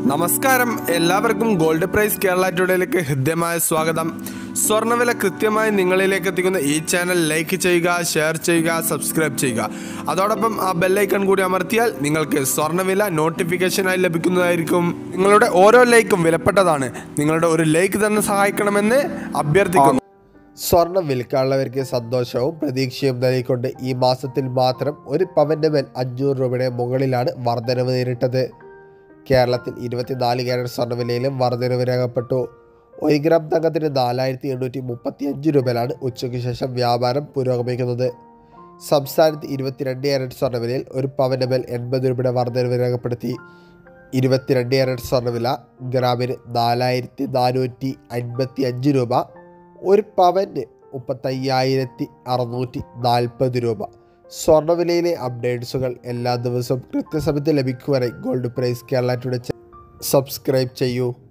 നമസ്കാരം എല്ലാവർക്കും gold price Kerala ടുഡേയിലേക്ക് ഹൃദ്യമായ സ്വാഗതം സ്വർണ്ണവില കൃത്യമായി നിങ്ങളിലേക്ക് എത്തിക്കുന്ന ഈ ചാനൽ ലൈക്ക് ചെയ്യുക ഷെയർ ചെയ്യുക സബ്സ്ക്രൈബ് ചെയ്യുക അതോടൊപ്പം ആ ബെല്ലൈക്കൺ കൂടി അമർത്തിയാൽ നിങ്ങൾക്ക് സ്വർണ്ണവില നോട്ടിഫിക്കേഷനായി ലഭിക്കുന്നതായിരിക്കും നിങ്ങളുടെ ഓരോ ലൈക്കും വിലപ്പെട്ടതാണ് നിങ്ങളുടെ ഒരു ലൈക്ക് തന്നെ സഹായിക്കണമെന്ന് അഭ്യർത്ഥിക്കുന്നു സ്വർണം വിൽക്കാനുള്ളവർക്ക് സന്തോഷവും പ്രതീക്ഷയും നൽകിക്കൊണ്ട് ഈ മാസത്തിൽ മാത്രം ഒരു പവന്റെ മേൽ അഞ്ഞൂറ് രൂപയുടെ മുകളിലാണ് വർധനവ് നേരിട്ടത് കേരളത്തിൽ ഇരുപത്തിനാല് ക്യാരറ്റ് സ്വർണ്ണവിലയിലും വർധനവ് രേഖപ്പെട്ടു ഒരു ഗ്രാം തങ്കത്തിന് നാലായിരത്തി എണ്ണൂറ്റി മുപ്പത്തി അഞ്ച് രൂപയിലാണ് ഉച്ചയ്ക്ക് ശേഷം വ്യാപാരം പുരോഗമിക്കുന്നത് സംസ്ഥാനത്ത് ഇരുപത്തിരണ്ട് ക്യാരറ്റ് സ്വർണ്ണവിലയിൽ ഒരു പവന്റെ മേൽ എൺപത് രൂപയുടെ വർധനവ് രേഖപ്പെടുത്തി ഇരുപത്തിരണ്ട് ക്യാരറ്റ് സ്വർണ്ണവില ഗ്രാമിന് നാലായിരത്തി നാനൂറ്റി അൻപത്തി അഞ്ച് രൂപ ഒരു പവന് മുപ്പത്തയ്യായിരത്തി അറുന്നൂറ്റി നാൽപ്പത് രൂപ സ്വർണ്ണവിലയിലെ അപ്ഡേറ്റ്സുകൾ എല്ലാ ദിവസവും കൃത്യസമയത്ത് ലഭിക്കുവാനായി gold price Kerala today channel subscribe ചെയ്യൂ